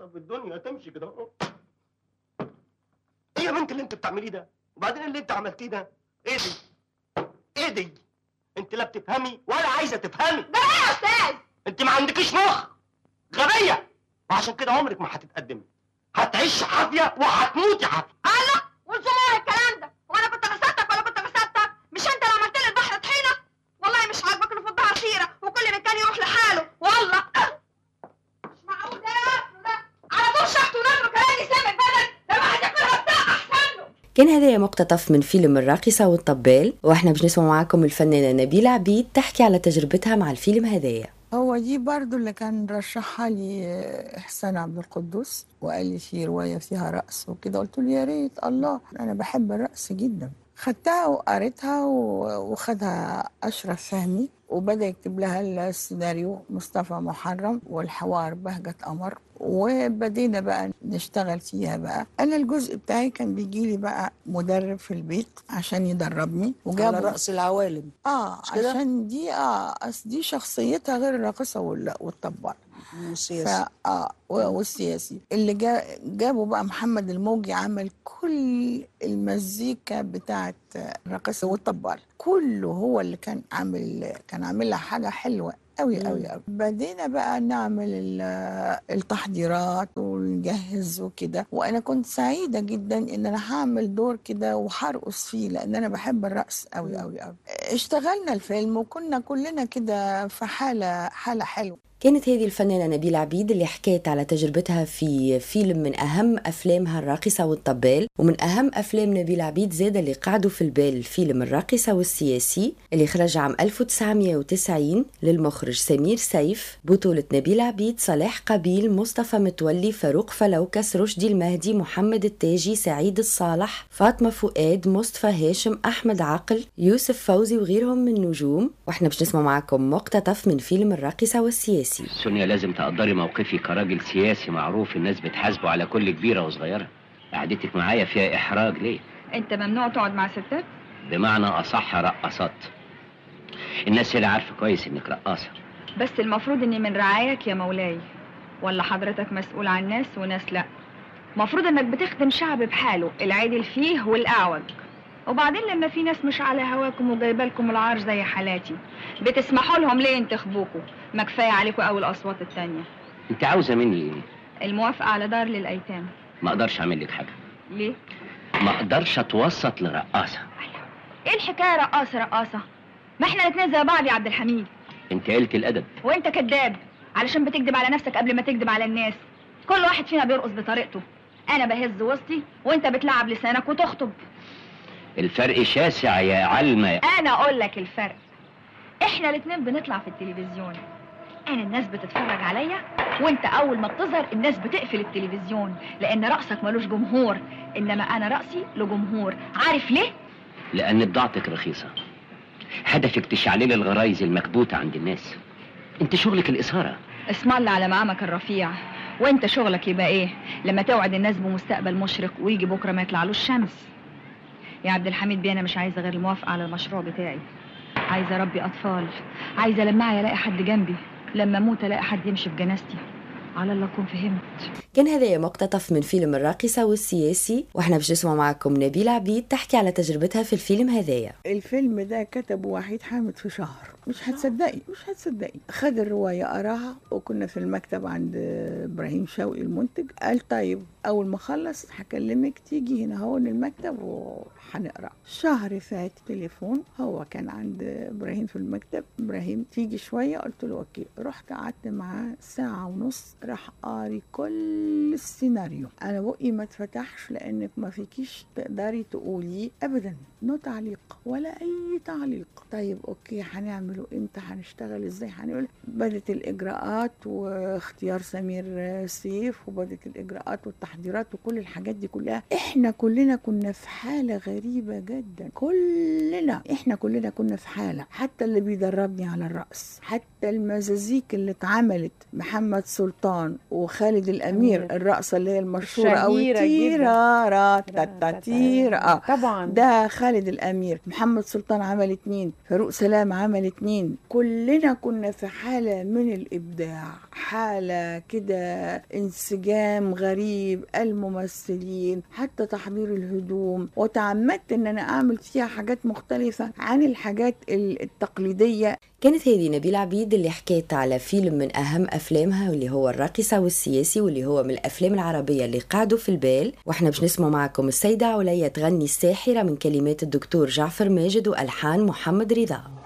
رقصه في الدنيا تمشي كده اهو ايه يا بنت اللي انت بتعمليه ده وبعدين اللي انت عملتيه ده ايه دي ايه دي انت لا بتفهمي ولا عايزه تفهمي ده ايه يا استاذ انت ما عندكيش مخ غبيه وعشان كده عمرك ما هتتقدمي هتعيش حافيه وهتموتي حافيه الله والزمور الكلام ده وانا كنت غسلتك ولا كنت غسلتك مش انت اللي عملت لي البحر طحينه والله مش عاجبك اللي فضها عصيره وكل مكان يروح لحاله والله مش معقول ده يا أخي ده على طول شحت ونجم كلام يسامك بدل ده ما هتاكلها بتاع احسن له كان هذا مقتطف من فيلم الراقصة والطبال واحنا باش نسمع معاكم الفنانة نبيلة عبيد تحكي على تجربتها مع الفيلم هذايا هو دي برضو اللي كان رشحها لي إحسان عبد القدوس وقال لي في رواية فيها رقص وكده قلت له يا ريت الله أنا بحب الرقص جدا خدتها وقريتها و- وخدها أشرف فهمي وبدأ يكتب لها السيناريو مصطفى محرم والحوار بهجة قمر وبدينا بقى نشتغل فيها بقى أنا الجزء بتاعي كان بيجي لي بقى مدرب في البيت عشان يدربني على رأس العوالم اه مش كده؟ عشان دي اه أصل دي شخصيتها غير الراقصه وال- والطبال والسياسي فا اه و- والسياسي اللي جا جابوا بقى محمد الموجي عمل كل المزيكا بتاعت الراقصه والطبال كله هو اللي كان عامل كان عامل لها حاجه حلوه قوي قوي قوي بدينا بقى نعمل ال- التحضيرات ونجهز وكده وانا كنت سعيده جدا ان انا هعمل دور كده وهرقص فيه لان انا بحب الرقص قوي قوي قوي اشتغلنا الفيلم وكنا كلنا كده في حاله حاله حلوه كانت هذه الفنانة نبيلة عبيد اللي حكيت على تجربتها في فيلم من أهم أفلامها الراقصة والطبال ومن أهم أفلام نبيلة عبيد زاد اللي قعدوا في البال فيلم الراقصة والسياسي اللي خرج عام 1990 للمخرج سمير سيف بطولة نبيلة عبيد صلاح قبيل مصطفى متولي فاروق فلوكس رشدي المهدي محمد التاجي سعيد الصالح فاطمة فؤاد مصطفى هاشم أحمد عاقل يوسف فوزي وغيرهم من النجوم واحنا باش نسمع معكم مقتطف من فيلم الراقصة والسياسي سونيا لازم تقدري موقفي كراجل سياسي معروف الناس بتحاسبه على كل كبيرة وصغيرة قعدتك معايا فيها إحراج ليه؟ انت ممنوع تقعد مع ستات بمعنى أصح رقصات الناس هنا عارفة كويس إنك رقاصة بس المفروض اني من رعاياك يا مولاي ولا حضرتك مسؤول عن ناس وناس لا مفروض انك بتخدم شعب بحاله العدل فيه والاعوج وبعدين لما في ناس مش على هواكم وجايبه لكم العار زي حالاتي بتسمحوا لهم ليه ينتخبوكوا ما كفايه عليكم قوي الاصوات التانية أنت عاوزة مني إيه؟ الموافقه على دار للايتام ما أقدرش أعمل لك حاجة ليه ما أقدرش أتوسط لرقاصة ايه الحكايه رقاصه رقاصه ما احنا الاتنين زي بعض يا عبد الحميد أنت قلة الأدب وانت كذاب علشان بتكذب على نفسك قبل ما تكذب على الناس كل واحد فينا بيرقص بطريقته انا بهز وسطي وانت بتلعب لسانك وتخطب الفرق شاسع يا علمة انا اقول لك الفرق احنا الاتنين بنطلع في التلفزيون انا الناس بتتفرج عليا وانت اول ما بتظهر الناس بتقفل التلفزيون لان رقصك ملوش جمهور انما انا رقصي له جمهور عارف ليه لأن بضاعتك رخيصة هدفك تشعلل الغرايز المكبوتة عند الناس أنت شغلك الإثارة اسم الله على مقامك الرفيع وانت شغلك يبقى ايه لما توعد الناس بمستقبل مشرق ويجي بكره ما يطلعلوش شمس يا عبد الحميد بيه انا مش عايزه غير الموافقه على المشروع بتاعي عايزه اربي اطفال عايزه لما أعيا الاقي حد جنبي لما اموت الاقي حد يمشي في جنازتي على الله اكون فهمت كان هذا مقتطف من فيلم الراقصة والسياسي واحنا باش نسمع معكم نبيلة عبيد تحكي على تجربتها في الفيلم هذايا الفيلم ده كتبه وحيد حامد في شهر مش هتصدقي مش هتصدقي خد الرواية قراها وكنا في المكتب عند إبراهيم شوقي المنتج قال طيب أول ما أخلص هكلمك تيجي هنا هون المكتب وهنقرا شهر فات تليفون هو كان عند إبراهيم في المكتب إبراهيم تيجي شوية قلت له أوكي رحت قعدت معاه ساعة ونص راح قاري كل السيناريو أنا بقي ما اتفتحش لأنك ما فيكيش تقدري تقولي أبدا نو تعليق ولا أي تعليق طيب أوكي هنعمله إمتى هنشتغل إزاي هنقول بدت الإجراءات واختيار سمير سيف وبدت الإجراءات والتحضيرات وكل الحاجات دي كلها إحنا كلنا كنا في حالة غريبة جدا كلنا إحنا كلنا كنا في حالة حتى اللي بيدربني على الرقص حتى المزازيك اللي اتعملت محمد سلطان وخالد الأمير الرقصة اللي هي المشهورة أوي الشهيرة جداً. تيرا را تا تا تيرا آه. طبعا ده خالد الامير محمد سلطان عمل اتنين فاروق سلام عمل اتنين اتنين كلنا كنا في حالة من الإبداع حالة كده انسجام غريب الممثلين حتى تحضير الهدوم وتعمدت ان انا اعمل فيها حاجات مختلفة عن الحاجات التقليدية كانت هذه نبيل عبيد اللي حكيت على فيلم من أهم أفلامها واللي هو الراقصة والسياسي واللي هو من الأفلام العربية اللي قعدوا في البال وإحنا باش نسمع معكم السيدة عليا تغني الساحرة من كلمات الدكتور جعفر ماجد وألحان محمد رضا